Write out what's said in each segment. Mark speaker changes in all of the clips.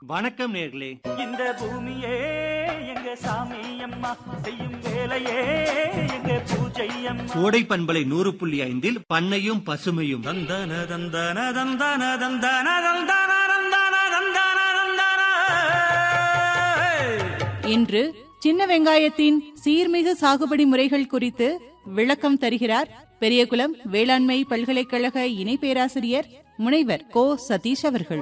Speaker 1: வணக்கம் நேர்களே
Speaker 2: இந்த பூமியே எங்க சாமி அம்மா செய்யும் வேலையே எங்க பூஜை அம்மா
Speaker 1: கோடை பண்பலை நூறு புள்ளி ஐந்தில் பண்ணையும் பசுமையும்
Speaker 2: தந்தன தந்தன தந்தன தந்தன தந்தன தந்தன தந்தன தந்தன
Speaker 3: இன்று சின்ன வெங்காயத்தின் சீர்மிகு சாகுபடி முறைகள் குறித்து விளக்கம் தருகிறார் பெரியகுளம் வேளாண்மை பல்கலைக்கழக இணை பேராசிரியர் முனைவர் கோ சதீஷ் அவர்கள்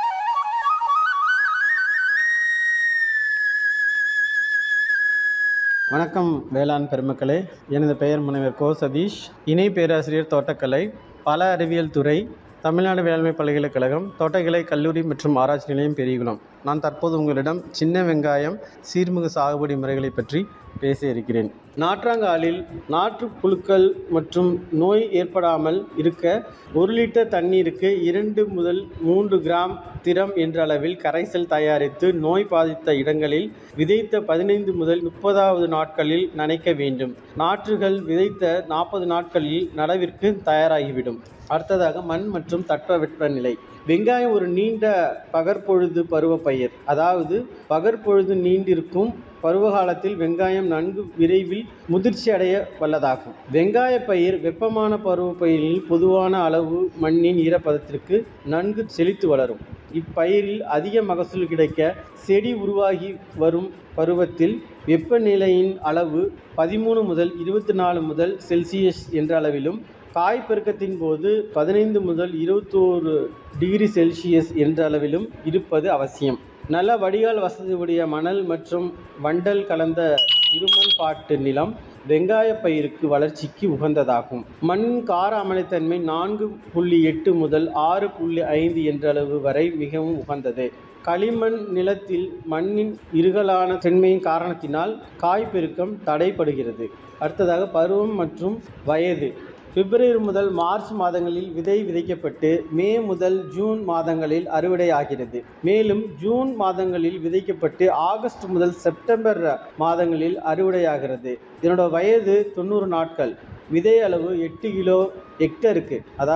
Speaker 4: வணக்கம் வேளாண் பெருமக்களே எனது பெயர் முனைவர் கோ சதீஷ் இணை பேராசிரியர் தோட்டக்கலை பல அறிவியல் துறை தமிழ்நாடு வேளாண்மை பல்கலைக்கழகம் தோட்டக்கலை கல்லூரி மற்றும் ஆராய்ச்சி நிலையம் பெரியகுளம் நான் தற்போது உங்களிடம் சின்ன வெங்காயம் சீர்மிகு சாகுபடி முறைகளை பற்றி பேச இருக்கிறேன் நாற்றாங்காலில் நாற்று புழுக்கள் மற்றும் நோய் ஏற்படாமல் இருக்க ஒரு லிட்டர் தண்ணீருக்கு இரண்டு முதல் மூன்று கிராம் திரம் என்ற அளவில் கரைசல் தயாரித்து நோய் பாதித்த இடங்களில் விதைத்த பதினைந்து முதல் முப்பதாவது நாட்களில் நனைக்க வேண்டும் நாற்றுகள் விதைத்த நாற்பது நாட்களில் நடவிற்கு தயாராகிவிடும் அடுத்ததாக மண் மற்றும் தட்பவெப்பநிலை வெங்காயம் ஒரு நீண்ட பகற்பொழுது பருவ பயிர் அதாவது பகற்பொழுது நீண்டிருக்கும் பருவகாலத்தில் வெங்காயம் நன்கு விரைவில் முதிர்ச்சி அடைய வல்லதாகும் வெங்காய பயிர் வெப்பமான பருவ பயிரில் பொதுவான அளவு மண்ணின் ஈரப்பதத்திற்கு நன்கு செழித்து வளரும் இப்பயிரில் அதிக மகசூல் கிடைக்க செடி உருவாகி வரும் பருவத்தில் வெப்பநிலையின் அளவு பதிமூணு முதல் இருபத்தி நாலு முதல் செல்சியஸ் என்ற அளவிலும் காய் பெருக்கத்தின் போது பதினைந்து முதல் இருபத்தோரு டிகிரி செல்சியஸ் என்ற அளவிலும் இருப்பது அவசியம் நல்ல வடிகால் வசதியுடைய மணல் மற்றும் வண்டல் கலந்த இருமண் பாட்டு நிலம் வெங்காய பயிருக்கு வளர்ச்சிக்கு உகந்ததாகும் மண்ணின் கார அமிலத்தன்மை நான்கு புள்ளி எட்டு முதல் ஆறு புள்ளி ஐந்து என்ற அளவு வரை மிகவும் உகந்தது களிமண் நிலத்தில் மண்ணின் இருகலான தன்மையின் காரணத்தினால் காய் பெருக்கம் தடைப்படுகிறது அடுத்ததாக பருவம் மற்றும் வயது பிப்ரவரி முதல் மார்ச் மாதங்களில் விதை விதைக்கப்பட்டு மே முதல் ஜூன் மாதங்களில் அறுவடை ஆகிறது மேலும் ஜூன் மாதங்களில் விதைக்கப்பட்டு ஆகஸ்ட் முதல் செப்டம்பர் மாதங்களில் அறுவடையாகிறது இதனோட வயது தொண்ணூறு நாட்கள் விதை அளவு எட்டு கிலோ ஹெக்டருக்கு அதாவது